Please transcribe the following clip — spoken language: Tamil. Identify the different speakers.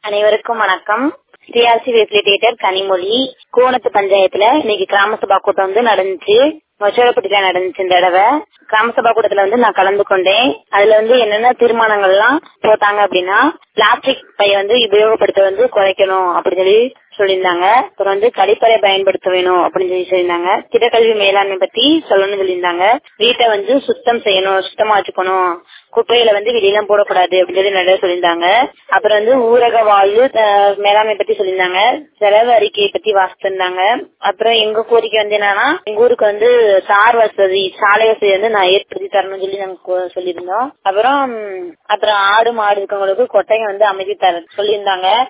Speaker 1: அனைவருக்கும் வணக்கம் சிஆர்சி ஃபெசிலிட்டேட்டர் கனிமொழி கோணத்து பஞ்சாயத்துல இன்னைக்கு கிராம சபா கூட்டம் வந்து நடந்துச்சு மொச்சரப்பட்டில நடந்துச்சு இந்த தடவை கிராம சபா கூட்டத்துல வந்து நான் கலந்து கொண்டேன் அதுல வந்து என்னென்ன தீர்மானங்கள் எல்லாம் போட்டாங்க அப்படின்னா பிளாஸ்டிக் பை வந்து உபயோகப்படுத்த வந்து குறைக்கணும் அப்படின்னு சொல்லி சொல்லியிருந்தாங்க அப்புறம் வந்து கழிப்பறை பயன்படுத்த வேணும் அப்படின்னு சொல்லி சொல்லியிருந்தாங்க திடக்கல்வி மேலாண்மை பத்தி சொல்லணும்னு சொல்லியிருந்தாங்க வீட்டை வந்து சுத்தம் செய்யணும் சுத்தமா வச்சுக்கணும் குப்பையில வந்து வெளியெல்லாம் போடக்கூடாது அப்படின்னு சொல்லி நிறைய சொல்லியிருந்தாங்க அப்புறம் வந்து ஊரக வாழ்வு அஹ், மேலாண்மை பத்தி சொல்லியிருந்தாங்க செலவு அறிக்கையை பத்தி வாசித்திருந்தாங்க அப்புறம் எங்க கோரிக்கை வந்து என்னன்னா எங்க ஊருக்கு வந்து தார் வசதி சாலை வசதி வந்து நான் ஏற்படுத்தி தரணும்னு சொல்லி நாங்க கோ- சொல்லியிருந்தோம் அப்புறம் அப்புறம் ஆடு மாடு இருக்கவங்களுக்கு கொட்டையை வந்து அமைதி தர சொல்லியிருந்தாங்க